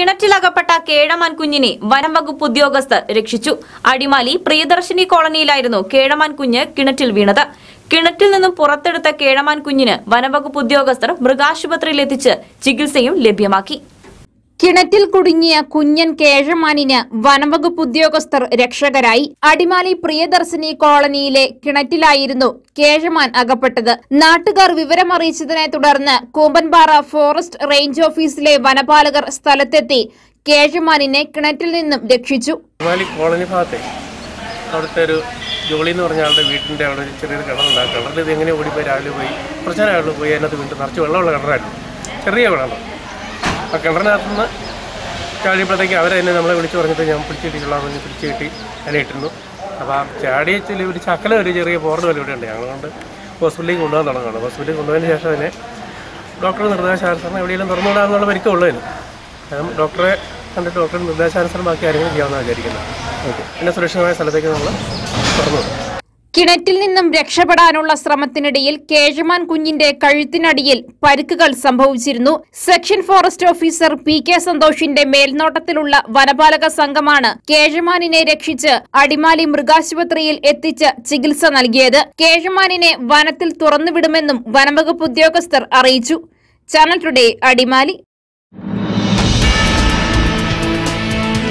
കിണറ്റിലകപ്പെട്ട കേഴമാൻ കുഞ്ഞിനെ വനം വകുപ്പ് ഉദ്യോഗസ്ഥർ രക്ഷിച്ചു അടിമാലി പ്രിയദർശിനി കോളനിയിലായിരുന്നു കേഴമാൻ കുഞ്ഞ് കിണറ്റിൽ വീണത് കിണറ്റിൽ നിന്നും പുറത്തെടുത്ത കേഴമാൻ കുഞ്ഞിന് വനംവകുപ്പ് ഉദ്യോഗസ്ഥർ മൃഗാശുപത്രിയിൽ എത്തിച്ച് ചികിത്സയും ലഭ്യമാക്കി കിണറ്റിൽ കുടുങ്ങിയ കുഞ്ഞൻ കേഴമാനിന് വനംവകുപ്പ് ഉദ്യോഗസ്ഥർ രക്ഷകരായി അടിമാലി പ്രിയദർശിനി കോളനിയിലെ കിണറ്റിലായിരുന്നു കേഴമാൻ അകപ്പെട്ടത് നാട്ടുകാർ വിവരമറിയിച്ചതിനെ തുടർന്ന് കൂമ്പൻപാറ ഫോറസ്റ്റ് റേഞ്ച് ഓഫീസിലെ വനപാലകർ സ്ഥലത്തെത്തി കേഴമാനിനെ കിണറ്റിൽ നിന്നും രക്ഷിച്ചു അടിമാലി കോളനി ഭാഗത്തെ അവിടുത്തെ ഒരു ജോളി എന്ന് പറഞ്ഞ ആളുടെ വീട്ടിൻ്റെ അവിടെ ഒരു ചെറിയൊരു കിണറുണ്ട് ആ കിണറിൽ ഇത് എങ്ങനെ ഓടിപ്പോയി രാവിലെ പോയി കുറച്ച് നേരം ആളുകൾ പോയി അതിനകത്ത് വീണ്ടും നിറച്ച് വെള്ളമുള്ള കിണറായിരുന്നു ചെറിയ കിണർ ആ കിണറിനകത്ത് നിന്ന് ചാടിയപ്പോഴത്തേക്ക് അവരെ തന്നെ നമ്മളെ വിളിച്ച് പറഞ്ഞിട്ട് ഞാൻ പിടിച്ച് കിട്ടിയിട്ടുള്ള പറഞ്ഞ് പിടിച്ച് കിട്ടി അതിനെ ഇട്ടുന്നു അപ്പോൾ ആ ചാടിയ ചില ഒരു ചക്കല ഒരു ചെറിയ പോർഡ് പോലെ ഇവിടെ ഉണ്ട് ഞങ്ങൾ കൊണ്ട് ഹോസ്പിറ്റലിലേക്ക് കൊണ്ടുപോകാൻ തുടങ്ങുകയാണ് ഹോസ്പിറ്റലിൽ കൊണ്ടുപോയതിന് ശേഷം അതിനെ ഡോക്ടറുടെ നിർദ്ദേശാനുസരണം എവിടെയെങ്കിലും തുറന്നുവിടാമെന്നുള്ള പരിക്കമുള്ളൂ അതിന് അതും ഡോക്ടറെ കണ്ടിട്ട് ഡോക്ടറുടെ നിർദ്ദേശാനുസരണം ബാക്കി കാര്യങ്ങൾ ചെയ്യാമെന്നാണ് വിചാരിക്കുന്നത് ഓക്കെ പിന്നെ സുരക്ഷിതമായ സ്ഥലത്തേക്ക് നമ്മൾ തുറന്നു വിടും. കിണറ്റിൽ നിന്നും രക്ഷപ്പെടാനുള്ള ശ്രമത്തിനിടയിൽ കേഴമാൻ കുഞ്ഞിന്റെ കഴുത്തിനടിയിൽ പരിക്കുകൾ സംഭവിച്ചിരുന്നു section forest officer P K സന്തോഷിന്റെ മേൽനോട്ടത്തിലുള്ള വനപാലക സംഘമാണ് കേഴമാനിനെ രക്ഷിച്ച് അടിമാലി മൃഗാശുപത്രിയിൽ എത്തിച്ച് ചികിത്സ നൽകിയത് കേഴമാനിനെ വനത്തിൽ തുറന്നുവിടുമെന്നും വനംവകുപ്പ് ഉദ്യോഗസ്ഥർ അറിയിച്ചു ചാനൽ ടുഡേ അടിമാലി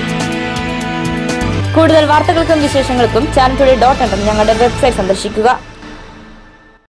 കൂടുതൽ വാർത്തകൾക്കും വിശേഷങ്ങൾക്കും ചാനൽ ടുഡേ ഡോട്ട് ഞങ്ങളുടെ വെബ്സൈറ്റ് സന്ദർശിക്കുക